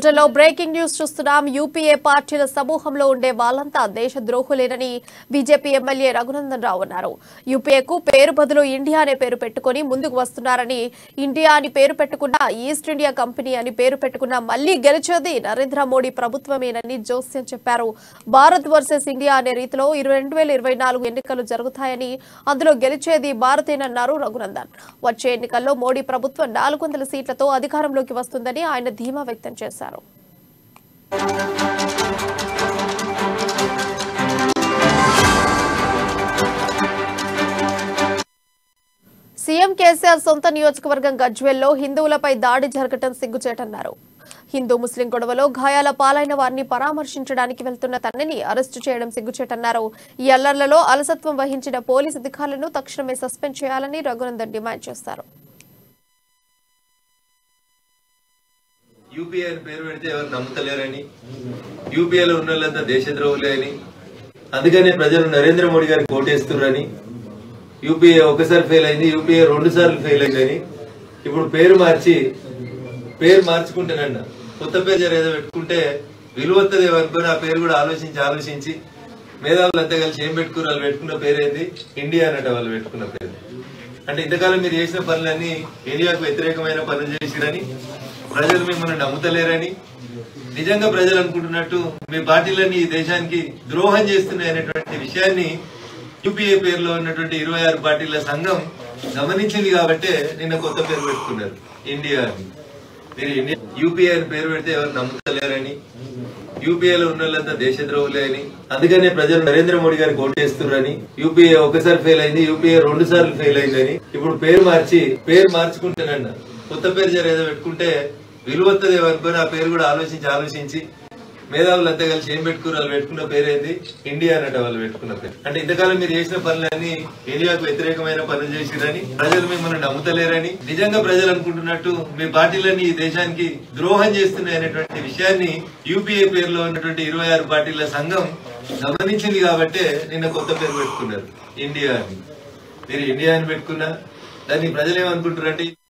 బులెటిన్లో breaking news చూస్తున్నాం UPA పార్టీల సమూహంలో ఉండే వాళ్ళంతా దేశ ద్రోహులేనని బీజేపీ ఎమ్మెల్యే రఘునందన్ రావు అన్నారు యూపీఏకు పేరు బదులు ఇండియా అనే పేరు పెట్టుకుని ముందుకు వస్తున్నారని ఇండియా అని పేరు పెట్టుకున్న ఈస్ట్ ఇండియా కంపెనీ అని పేరు పెట్టుకున్న మళ్లీ గెలిచేది నరేంద్ర మోడీ ప్రభుత్వమేనని జోస్యం చెప్పారు భారత్ వర్సెస్ ఇండియా అనే రీతిలో రెండు వేల ఇరవై నాలుగు ఎన్నికలు జరుగుతాయని అందులో గెలిచేది భారతేనన్నారు రఘునందన్ వచ్చే ఎన్నికల్లో మోడీ ప్రభుత్వం నాలుగు వందల సీట్లతో అధికారంలోకి వస్తుందని ఆయన ధీమా వ్యక్తం చేశారు సీఎం కేసీఆర్ సొంత నియోజకవర్గం గజ్వేల్లో హిందువులపై దాడి జరగటం సిగ్గుచేటన్నారు హిందూ ముస్లిం గొడవలో గాయాల పాలైన వారిని పరామర్శించడానికి వెళ్తున్న తనని అరెస్టు చేయడం సిగ్గుచేటన్నారు ఈ అల్లర్లలో అలసత్వం వహించిన పోలీసు అధికారులను తక్షణమే సస్పెండ్ చేయాలని రఘునందన్ డిమాండ్ చేశారు యూపీఏ అని పేరు పెడితే ఎవరు నమ్ముతలేరని యూపీఏలో ఉన్న వాళ్ళంతా దేశద్రోహులే అని అందుకనే ప్రజలు నరేంద్ర మోడీ గారికి ఓటేస్తున్నారని యూపీఏ ఒకసారి ఫెయిల్ అయింది యూపీఏ రెండు సార్లు ఫెయిల్ అయిందని ఇప్పుడు పేరు మార్చి పేరు మార్చుకుంటేనన్న కొత్త పేరు జర ఏదో పెట్టుకుంటే విలువత్తదేమో అనుకుని ఆ పేరు కూడా ఆలోచించి ఆలోచించి మేధావులంతా కలిసి ఏం పెట్టుకున్నారు వాళ్ళు పెట్టుకున్న పేరు ఏంది ఇండియా అన్నట్టు వాళ్ళు పెట్టుకున్న పేరు అంటే ఇంతకాలం మీరు చేసిన పనులన్నీ ఇండియాకు వ్యతిరేకమైన పనులు చేసిరని ప్రజలు మిమ్మల్ని నమ్ముతలేరని నిజంగా ప్రజలు అనుకుంటున్నట్టు మీ పార్టీలన్నీ ఈ దేశానికి ద్రోహం చేస్తున్నాయి అనేటువంటి విషయాన్ని యూపీఏ పేరులో ఉన్నటువంటి ఇరవై ఆరు పార్టీల సంఘం గమనించింది కాబట్టే నిన్న కొత్త పేరు పెట్టుకున్నారు ఇండియా అని మీరు ఇండియా యూపీఏ అని పేరు పెడితే ఎవరు నమ్ముతలేరని యూపీఏలో ఉన్న వాళ్ళంతా దేశద్రోహులే అని అందుకనే ప్రజలు నరేంద్ర మోడీ గారికి ఓటేస్తున్నారని యూపీఏ ఒకసారి ఫెయిల్ అయింది యూపీఏ రెండు సార్లు ఫెయిల్ అయిందని ఇప్పుడు పేరు మార్చి పేరు మార్చుకుంటేనన్న కొత్త పేరు జర ఏదో పెట్టుకుంటే విలువత్తదేమో అనుకుని ఆ పేరు కూడా ఆలోచించి ఆలోచించి మేధావులంతా కలిసి ఏం పెట్టుకున్నారు వాళ్ళు పెట్టుకున్న పేరు ఏంది ఇండియా అన్నట్టు వాళ్ళు పెట్టుకున్న పేరు అంటే ఇంతకాలం మీరు చేసిన పనులన్నీ ఇండియాకు వ్యతిరేకమైన పనులు చేసిరని ప్రజలు మిమ్మల్ని నమ్ముతలేరని నిజంగా ప్రజలు అనుకుంటున్నట్టు మీ పార్టీలన్నీ ఈ దేశానికి ద్రోహం చేస్తున్నాయి అనేటువంటి విషయాన్ని యూపీఏ పేరులో ఉన్నటువంటి ఇరవై ఆరు పార్టీల సంఘం గమనించింది కాబట్టే నిన్న కొత్త పేరు పెట్టుకున్నారు ఇండియా అని మీరు ఇండియా అని పెట్టుకున్నా దాన్ని ప్రజలు ఏమనుకుంటారంటే